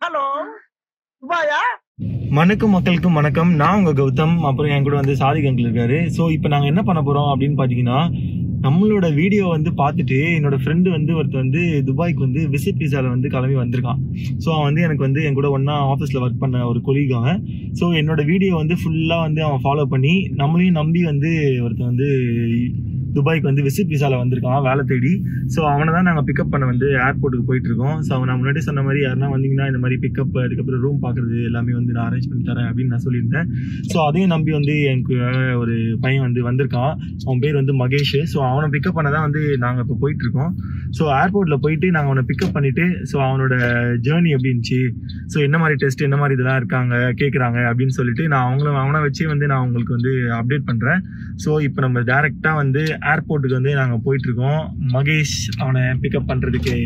Hello துபாயா வணக்கம் மக்களுக்கும் வணக்கம் நான் உங்க கௌதம் அப்புறம் என் கூட வந்து சாதிக் அங்கிள் இருக்காரு ஸோ இப்போ நாங்கள் என்ன பண்ண போறோம் அப்படின்னு பார்த்தீங்கன்னா நம்மளோட வீடியோ வந்து பார்த்துட்டு என்னோட ஃப்ரெண்டு வந்து ஒருத்தர் வந்து துபாய்க்கு வந்து விசிட் விசால வந்து கிளம்பி வந்திருக்கான் ஸோ அவன் வந்து எனக்கு வந்து என் கூட ஒன்றா ஆஃபீஸில் ஒர்க் பண்ண ஒரு கொலீக் அவன் ஸோ என்னோட வீடியோ வந்து ஃபுல்லாக வந்து அவன் ஃபாலோ பண்ணி நம்மளையும் நம்பி வந்து ஒருத்தன் வந்து துபாய்க்கு வந்து விசிட் விசால வந்திருக்கான் வேலை தேடி ஸோ அவனை தான் நாங்கள் பிக்கப் பண்ண வந்து ஏர்போர்ட்டுக்கு போயிட்டு இருக்கோம் ஸோ அவன் நான் முன்னாடி சொன்ன மாதிரி யாருன்னா வந்தீங்கன்னா இந்த மாதிரி பிக்கப் அதுக்கப்புறம் ரூம் பார்க்குறது எல்லாமே வந்து நான் அரேஞ்ச் பண்ணி தரேன் அப்படின்னு நான் சொல்லியிருந்தேன் ஸோ அதையும் நம்பி வந்து எனக்கு ஒரு பையன் வந்து வந்திருக்கான் அவன் பேர் வந்து மகேஷ் ஸோ அவனை பிக்கப் பண்ண தான் வந்து நாங்கள் இப்போ போயிட்டு இருக்கோம் ஸோ ஏர்போர்ட்டில் போயிட்டு நாங்கள் அவனை பிக்கப் பண்ணிட்டு ஸோ அவனோட ஜேர்னி எப்படி இருந்துச்சு ஸோ என்ன மாதிரி டெஸ்ட் என்ன மாதிரி இதெல்லாம் இருக்காங்க கேட்குறாங்க அப்படின்னு சொல்லிட்டு நான் அவங்கள அவனை வச்சே வந்து நான் உங்களுக்கு வந்து அப்டேட் பண்ணுறேன் ஸோ இப்போ நம்ம டேரெக்டாக வந்து ஏர்போர்ட்டுக்கு வந்து நாங்கள் போயிட்டு இருக்கோம் மகேஷ் அவனை பிக்கப் பண்ணுறதுக்கு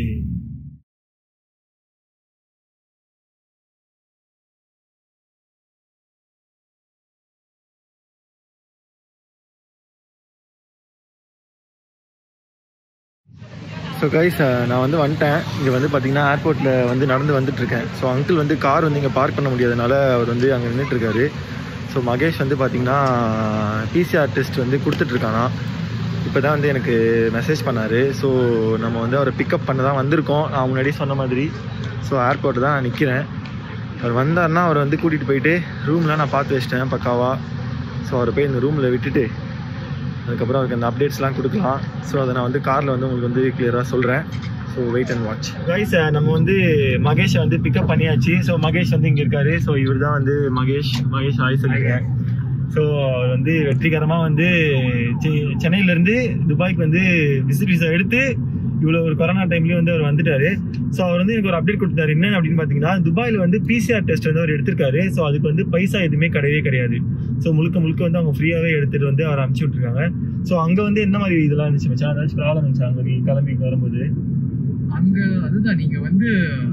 ஸோ கைஸ் நான் வந்து வந்துட்டேன் இங்கே வந்து பார்த்தீங்கன்னா ஏர்போர்ட்டில் வந்து நடந்து வந்துட்டு இருக்கேன் ஸோ அங்கிள் வந்து கார் வந்து இங்கே பார்க் பண்ண முடியாதனால அவர் வந்து அங்கே நின்றுட்டு இருக்காரு ஸோ மகேஷ் வந்து பார்த்தீங்கன்னா பிசிஆர் டெஸ்ட் வந்து கொடுத்துட்ருக்கானா இப்போ தான் வந்து எனக்கு மெசேஜ் பண்ணார் ஸோ நம்ம வந்து அவரை பிக்கப் பண்ண தான் வந்திருக்கோம் நான் முன்னாடி சொன்ன மாதிரி ஸோ ஏர்போர்ட்டு தான் நான் நிற்கிறேன் அவர் வந்தார்னா அவர் வந்து கூட்டிகிட்டு போயிட்டு ரூம்லாம் நான் பார்த்து வச்சிட்டேன் பக்காவா ஸோ அவரை போய் இந்த ரூமில் விட்டுட்டு அதுக்கப்புறம் அவருக்கு அந்த அப்டேட்ஸ்லாம் கொடுக்கலாம் ஸோ அதை நான் வந்து காரில் வந்து உங்களுக்கு வந்து கிளியராக சொல்கிறேன் so wait and watch guys நம்ம வந்து மகேஷை வந்து பிக்கப் பண்ணியாச்சு ஸோ மகேஷ் வந்து இங்கே இருக்காரு ஸோ இவர் தான் வந்து மகேஷ் மகேஷ் ஆய் சொல்லுங்க ஸோ அவர் வந்து வெற்றிகரமாக வந்து செ- சென்னையிலேருந்து துபாய்க்கு வந்து விசிட் விசா எடுத்து இவ்வளோ ஒரு கொரோனா டைம்லேயும் வந்து அவர் வந்துட்டாரு ஸோ அவர் வந்து எனக்கு ஒரு அப்டேட் கொடுத்தாரு என்ன அப்படின்னு பார்த்தீங்கன்னா துபாயில் வந்து பிசிஆர் டெஸ்ட் வந்து அவர் எடுத்திருக்காரு ஸோ அதுக்கு வந்து பைசா எதுவுமே கிடையவே கிடையாது ஸோ முழுக்க முழுக்க வந்து அவங்க ஃப்ரீயாகவே எடுத்துகிட்டு வந்து அவர் அனுப்பிச்சி விட்ருக்காங்க ஸோ அங்கே வந்து என்ன மாதிரி இதெல்லாம் இருந்துச்சு மச்சான் ஏதாச்சும் ப்ராப்ளம் இருந்துச்சு அங்கே நீ கிளம்பி இங்க வரும்போது அங்க அதுதான் நீங்க வந்து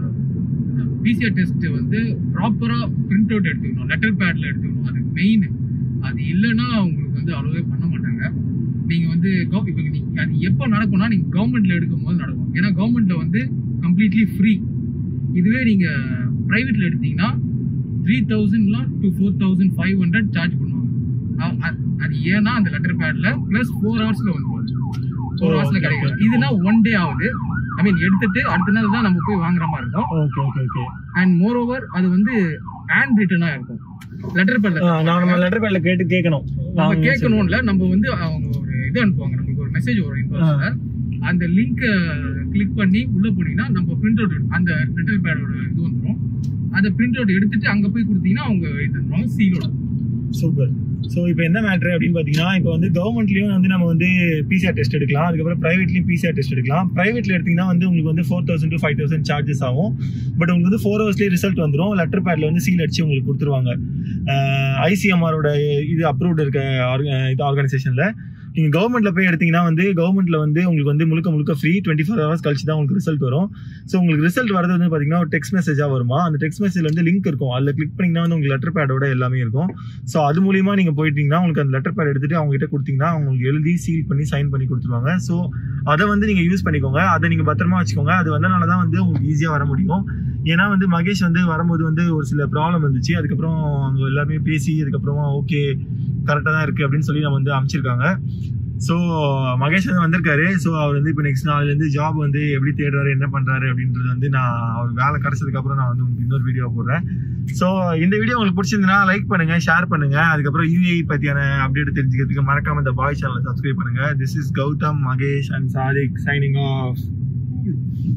பிசிஆர் டெஸ்ட் வந்து ப்ராப்பரா பிரிண்ட் அவுட் எடுத்துக்கணும் லெட்டர் பேட்ல எடுத்துக்கணும் அது மெயின் அது இல்லைன்னா உங்களுக்கு வந்து அலோவே பண்ண மாட்டாங்க நீங்க வந்து கவ- இப்ப நீங்க அது எப்போ நடக்கும்னா நீங்க கவர்மெண்ட்ல எடுக்கும் போது நடக்கும் ஏன்னா கவர்மெண்ட்ல வந்து கம்ப்ளீட்லி ஃப்ரீ இதுவே நீங்க பிரைவேட்ல எடுத்தீங்கன்னா த்ரீ தௌசண்ட்லாம் to four thousand five hundred charge பண்ணுவாங்க அ- அ- அது ஏன்னா அந்த லெட்டர் பேட்ல பிளஸ் ஃபோர் ஹவர்ஸ்ல வந்துடும் ஃபோர் ஹவர்ஸ்ல okay, கிடைக்கும் okay. இதுனா ஒன் டே ஆகுது ஐ மீன் எடுத்துட்டு அடுத்த நாள் தான் நம்ம போய் வாங்குற மாதிரி இருக்கும் okay okay okay and moreover அது வந்து ஹேண்ட் ரிட்டனா இருக்கும் லெட்டர் பேட்ல நான் நம்ம லெட்டர் பேட்ல கேட்டு கேட்கணும் நம்ம கேட்கணும்ல நம்ம வந்து அவங்க ஒரு இது அனுப்புவாங்க நமக்கு ஒரு மெசேஜ் வரும் இன்பாக்ஸ்ல அந்த லிங்க் கிளிக் பண்ணி உள்ள போனீங்கன்னா நம்ம பிரிண்ட் அவுட் அந்த லெட்டர் பேடோட இது வந்துரும் அதை பிரிண்ட் அவுட் எடுத்துட்டு அங்க போய் கொடுத்தீங்கன்னா அவங்க இது தந்துருவாங்க சீலோட சூப்பர் ஸோ இப்போ என்ன மேட்ரு அப்படின்னு பார்த்தீங்கன்னா இப்போ வந்து கவர்மெண்ட்லேயும் வந்து நம்ம வந்து பிசிஆர் டெஸ்ட் எடுக்கலாம் அதுக்கப்புறம் ப்ரைவேட்லேயும் பிசிஆர் டெஸ்ட் எடுக்கலாம் ப்ரைவேட்டில் எடுத்தீங்கன்னா வந்து உங்களுக்கு வந்து four thousand to five thousand charges ஆகும் பட் உங்களுக்கு வந்து ஃபோர் ஹவர்ஸ்லேயே ரிசல்ட் வந்துடும் லெட்டர் பேடில் வந்து சீல் அடிச்சு உங்களுக்கு கொடுத்துருவாங்க ஐசிஎம்ஆரோட இது அப்ரூவ்டு இருக்க orga- இது ஆர்கனைசேஷனில் நீங்கள் கவர்மெண்ட்டில் போய் எடுத்தீங்கன்னா வந்து கவர்மெண்ட்டில் வந்து உங்களுக்கு வந்து முழுக்க முழுக்க ஃப்ரீ டுவெண்ட்டி ஃபோர் ஹவர்ஸ் கழிச்சு தான் உங்களுக்கு ரிசல்ட் வரும் ஸோ உங்களுக்கு ரிசல்ட் வரது வந்து பார்த்தீங்கன்னா ஒரு டெக்ஸ்ட் மெசேஜாக வருமா அந்த டெக்ஸ்ட் மெசேஜ் வந்து லிங்க் இருக்கும் அதில் கிளிக் பண்ணிங்கன்னா வந்து உங்களுக்கு லெட்டர் பேடோட எல்லாமே இருக்கும் ஸோ அது மூலியமா நீங்க போயிட்டீங்கன்னா உங்களுக்கு அந்த லெட்டர் பேட் எடுத்துட்டு அவங்க கிட்ட கொடுத்தீங்கன்னா உங்களுக்கு எழுதி சீல் பண்ணி சைன் பண்ணி கொடுத்துருவாங்க ஸோ அதை வந்து நீங்க யூஸ் பண்ணிக்கோங்க அதை நீங்க பத்திரமா வச்சுக்கோங்க அது வந்தனால தான் வந்து உங்களுக்கு ஈஸியா வர முடியும் ஏன்னா வந்து மகேஷ் வந்து வரும்போது வந்து ஒரு சில ப்ராப்ளம் இருந்துச்சு அதுக்கப்புறம் அவங்க எல்லாருமே பேசி அதுக்கப்புறமா ஓகே கரெக்டாக தான் இருக்கு அப்படின்னு சொல்லி நம்ம வந்து அமைச்சிருக்காங்க ஸோ மகேஷ் வந்து வந்திருக்காரு ஸோ அவர் வந்து இப்போ நெக்ஸ்ட் நாள்லேருந்து ஜாப் வந்து எப்படி தேடுறாரு என்ன பண்ணுறாரு அப்படின்றது வந்து நான் அவர் வேலை கிடைச்சதுக்கு அப்புறம் நான் வந்து உங்களுக்கு இன்னொரு வீடியோ போடுறேன் ஸோ இந்த வீடியோ உங்களுக்கு பிடிச்சிருந்ததுன்னா லைக் பண்ணுங்க ஷேர் பண்ணுங்க அதுக்கப்புறம் யூஏ பத்தியான அப்டேட் தெரிஞ்சுக்கிறதுக்கு மறக்காம இந்த பாய் சேனலை சப்ஸ்கிரைப் பண்ணுங்க this is Gautham Mahesh and Sadiq signing of